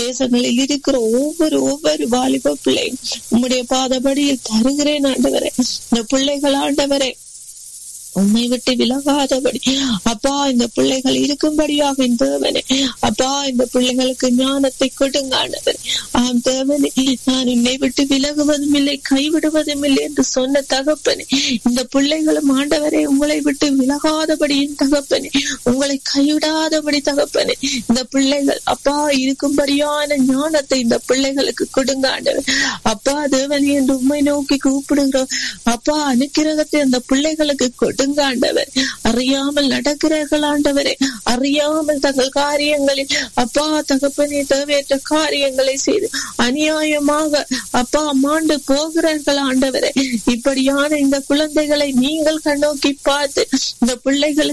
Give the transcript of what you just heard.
தேசங்களில் இருக்கிற ஒவ்வொரு ஒவ்வொரு வாலிப பிள்ளையும் உம்முடைய பாதபடியில் தருகிறேன் ஆண்டவரே இந்த பிள்ளைகள் ஆண்டவரே உண்மை விட்டு விலகாதபடி அப்பா இந்த பிள்ளைகள் இருக்கும்படியாக இந்த தேவனே அப்பா இந்த பிள்ளைகளுக்கு ஞானத்தை கொடுங்க ஆண்டவரே ஆம் தேவனே நான் உன்னை விட்டு விலகுவதும் இல்லை கைவிடுவதும் இல்லை என்று சொன்ன தகப்பனே இந்த பிள்ளைகளும் ஆண்டவரே உங்களை விட்டு விலகாதபடி என் தகப்பனே உங்களை கைவிடாதபடி தகப்பனே இந்த பிள்ளைகள் அப்பா இருக்கும்படியான ஞானத்தை இந்த பிள்ளைகளுக்கு கொடுங்க ஆண்டவர் அப்பா தேவனே என்று உண்மை நோக்கி கூப்பிடுகிறோம் அப்பா அனுக்கிரகத்தை அந்த பிள்ளைகளுக்கு கொடுங்க ஆண்டவர் அறியாமல் நடக்கிறார்கள் ஆண்டவரே அறியாமல் தங்கள் காரியங்களில் அப்பா தகப்பனே தேவையற்ற காரியங்களை செய்து அநியாயமாக அப்பா மாண்டு போகிறார்கள் ஆண்டவரே இப்படியான இந்த குழந்தைகளை நீங்கள் கண்ணோக்கி பார்த்து இந்த பிள்ளைகளுக்கு